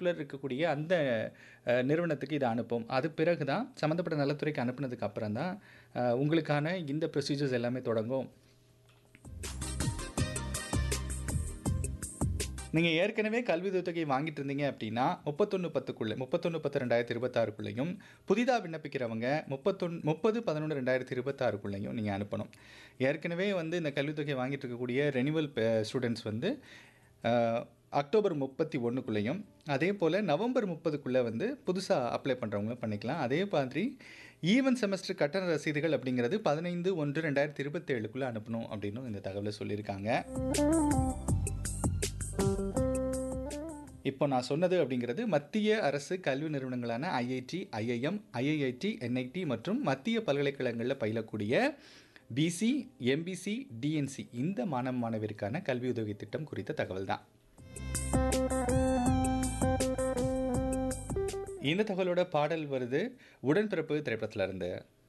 particular இருக்கக்கூடிய அந்த அஹ், நிறுவனத்துக்கு இதை அனுப்பும் அது பிறகு தான் சம்மந்தப்பட்ட நலத்துறைக்கு அனுப்புனதுக்கு அப்புறம் தான் அஹ், உங்களுக்கான இந்த ப்ரொசீஜர்ஸ் எல்லாமே தொடங்கும் நீங்கள் ஏற்கனவே கல்வி உதவித்தொகை வாங்கிட்டு இருந்தீங்க அப்படின்னா முப்பத்தொன்று பத்துக்குள்ளே முப்பத்தொன்று பத்து ரெண்டாயிரத்தி இருபத்தாறுக்குள்ளேயும் புதிதாக விண்ணப்பிக்கிறவங்க முப்பத்தொன் முப்பது பதினொன்று ரெண்டாயிரத்தி இருபத்தாறுக்குள்ளேயும் நீங்கள் அனுப்பணும் ஏற்கனவே வந்து இந்த கல்வித்தொகை வாங்கிட்டு இருக்கக்கூடிய ரெனிவல் ஸ்டூடெண்ட்ஸ் வந்து அஹ், அக்டோபர் முப்பத்தி ஒன்றுக்குள்ளேயும் அதே போல் நவம்பர் முப்பதுக்குள்ளே வந்து புதுசாக அப்ளை பண்ணுறவங்களும் பண்ணிக்கலாம் அதே மாதிரி ஈவன் செமஸ்டர் கட்டண ரசீதுகள் அப்படிங்கிறது பதினைந்து ஒன்று ரெண்டாயிரத்தி இருபத்தேழுக்குள்ளே அனுப்பணும் அப்படின்னு இந்த தகவலை சொல்லியிருக்காங்க இப்போ நான் சொன்னது அப்படிங்கிறது மத்திய அரசு கல்வி நிறுவனங்களான ஐஐடி ஐஐஎம் ஐஐஐடி என்ஐடி மற்றும் மத்திய பல்கலைக்கழகங்களில் பயிலக்கூடிய பிசி எம்பிசி டிஎன்சி இந்த மாணவ மாணவிற்கான கல்வி உதவி திட்டம் குறித்த தகவல் தான் இந்த தகவலோட பாடல் வருது உடன்பிறப்பு திரைப்படத்துல இருந்து